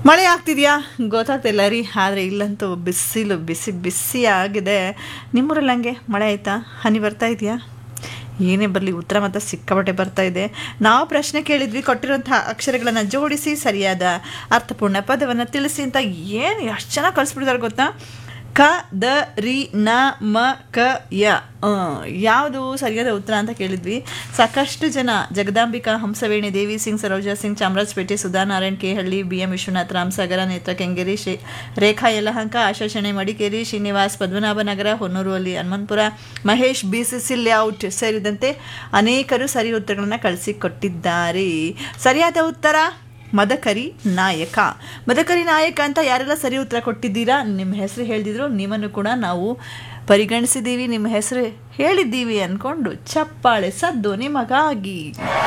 ಮಳೆ ಆಗ್ತಿದೆಯಾ ಗೊತ್ತಾಗ್ತಿಲ್ಲ ರೀ ಆದರೆ ಇಲ್ಲಂತೂ ಬಿಸಿಲು ಬಿಸಿ ಬಿಸಿ ಆಗಿದೆ ನಿಮ್ಮೂರಲ್ಲಿ ಹಂಗೆ ಮಳೆ ಆಯಿತಾ ಹನಿ ಬರ್ತಾ ಇದೆಯಾ ಏನೇ ಬರಲಿ ಉತ್ತರ ಮಾತ್ರ ಸಿಕ್ಕಾಪಟ್ಟೆ ಬರ್ತಾ ಇದೆ ನಾವು ಪ್ರಶ್ನೆ ಕೇಳಿದ್ವಿ ಕೊಟ್ಟಿರೋಂತಹ ಅಕ್ಷರಗಳನ್ನು ಜೋಡಿಸಿ ಸರಿಯಾದ ಅರ್ಥಪೂರ್ಣ ಪದವನ್ನು ತಿಳಿಸಿ ಅಂತ ಏನು ಎಷ್ಟು ಚೆನ್ನಾಗಿ ಕಳಿಸ್ಬಿಡ್ತಾರೆ ಗೊತ್ತಾ ಕ ದ ರಿ ನ ಮ ಕ ಯ ಯಾವುದು ಸರಿಯಾದ ಉತ್ತರ ಅಂತ ಕೇಳಿದ್ವಿ ಸಾಕಷ್ಟು ಜನ ಜಗದಾಂಬಿಕಾ ಹಂಸವೇಣಿ ದೇವಿ ಸಿಂಗ್ ಸರೋಜಾ ಸಿಂಗ್ ಚಾಮರಾಜಪೇಟೆ ಸುಧಾನಾರಾಯಣ್ ಕೆಹಳ್ಳಿ ಬಿ ಎಂ ವಿಶ್ವನಾಥ್ ರಾಮಸಾಗರ ನೇತ್ರ ಕೆಂಗೇರಿ ಶ್ರೀ ರೇಖಾ ಯಲಹಂಕ ಆಶಾ ಶೆಣೆ ಮಡಿಕೇರಿ ಶ್ರೀನಿವಾಸ್ ಪದ್ಮನಾಭನಗರ ಹೊನ್ನೂರು ಅಲ್ಲಿ Hanumanthapura Mahesh B C C layout ಸೇರಿದಂತೆ ಅನೇಕರು ಸರಿ ಉತ್ತರಗಳನ್ನು ಕಳಿಸಿಕೊಟ್ಟಿದ್ದಾರೆ ಸರಿಯಾದ ಉತ್ತರ ಮದಕರಿ ನಾಯಕ ಮದಕರಿ ನಾಯಕ ಅಂತ ಯಾರೆಲ್ಲ ಸರಿ ಉತ್ತರ ಕೊಟ್ಟಿದ್ದೀರಾ ನಿಮ್ಮ ಹೆಸರು ಹೇಳಿದ್ರು ನಿಮ್ಮನ್ನು ಕೂಡ ನಾವು ಪರಿಗಣಿಸಿದ್ದೀವಿ ನಿಮ್ಮ ಹೆಸರು ಹೇಳಿದ್ದೀವಿ ಅಂದ್ಕೊಂಡು ಚಪ್ಪಾಳೆ ಸದ್ದು ನಿಮಗಾಗಿ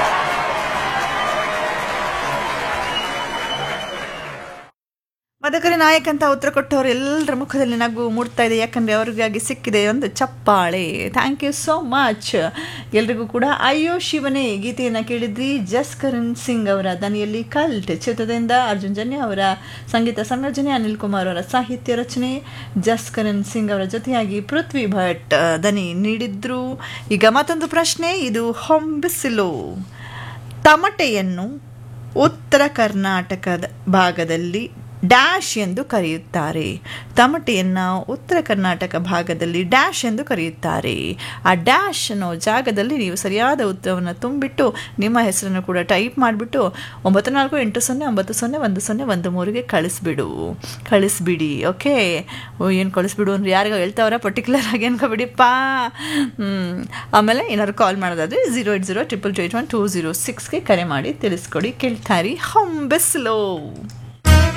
ಮದಕರಿ ನಾಯಕ್ ಅಂತ ಉತ್ತರ ಕೊಟ್ಟವರು ಎಲ್ಲರ ಮುಖದಲ್ಲಿ ನಗು ಮೂಡ್ತಾ ಇದೆ ಯಾಕಂದರೆ ಅವ್ರಿಗಾಗಿ ಸಿಕ್ಕಿದೆ ಒಂದು ಚಪ್ಪಾಳೆ ಥ್ಯಾಂಕ್ ಯು ಸೋ ಮಚ್ ಎಲ್ರಿಗೂ ಕೂಡ ಅಯ್ಯೋ ಶಿವನೇ ಗೀತೆಯನ್ನು ಕೇಳಿದ್ರಿ ಜಸ್ಕರಣ್ ಸಿಂಗ್ ಅವರ ದನಿಯಲ್ಲಿ ಕಲ್ಟ್ ಚಿತ್ರದಿಂದ ಅರ್ಜುನ್ ಜನ್ಯ ಅವರ ಸಂಗೀತ ಸಂಯೋಜನೆ ಅನಿಲ್ ಕುಮಾರ್ ಅವರ ಸಾಹಿತ್ಯ ರಚನೆ ಜಸ್ಕರಣ್ ಸಿಂಗ್ ಅವರ ಜೊತೆಯಾಗಿ ಪೃಥ್ವಿ ಭಟ್ ದನಿ ನೀಡಿದ್ರು ಈಗ ಮತ್ತೊಂದು ಪ್ರಶ್ನೆ ಇದು ಹೊಂಬಿಸಿಲು ತಮಟೆಯನ್ನು ಉತ್ತರ ಕರ್ನಾಟಕದ ಭಾಗದಲ್ಲಿ ಡ್ಯಾಶ್ ಎಂದು ಕರೆಯುತ್ತಾರೆ ತಮಟೆಯನ್ನು ಉತ್ತರ ಕರ್ನಾಟಕ ಭಾಗದಲ್ಲಿ ಡ್ಯಾಶ್ ಎಂದು ಕರೆಯುತ್ತಾರೆ ಆ ಡ್ಯಾಶ್ ಅನ್ನೋ ಜಾಗದಲ್ಲಿ ನೀವು ಸರಿಯಾದ ಉತ್ತರವನ್ನು ತುಂಬಿಟ್ಟು ನಿಮ್ಮ ಹೆಸರನ್ನು ಕೂಡ ಟೈಪ್ ಮಾಡಿಬಿಟ್ಟು ಒಂಬತ್ತು ನಾಲ್ಕು ಎಂಟು ಸೊನ್ನೆ ಒಂಬತ್ತು ಸೊನ್ನೆ ಒಂದು ಸೊನ್ನೆ ಒಂದು ಮೂರಿಗೆ ಕಳಿಸ್ಬಿಡು ಕಳಿಸ್ಬಿಡಿ ಓಕೆ ಏನು ಕಳಿಸ್ಬಿಡು ಅಂದ್ರೆ ಯಾರಿಗೋ ಹೇಳ್ತಾವ್ರ ಪರ್ಟಿಕ್ಯುಲರ್ ಆಗಿ ಅನ್ಕೋಬಿಡಿಪ್ಪ ಆಮೇಲೆ ಏನಾದ್ರು ಕಾಲ್ ಮಾಡೋದಾದರೆ zero eight zero triple two eight one two zero ಸಿಕ್ಸ್ಗೆ ಕರೆ ಮಾಡಿ ತಿಳಿಸ್ಕೊಡಿ ಕೇಳ್ತಾರಿ ಹೊಂಬೆಸ್ಲೋ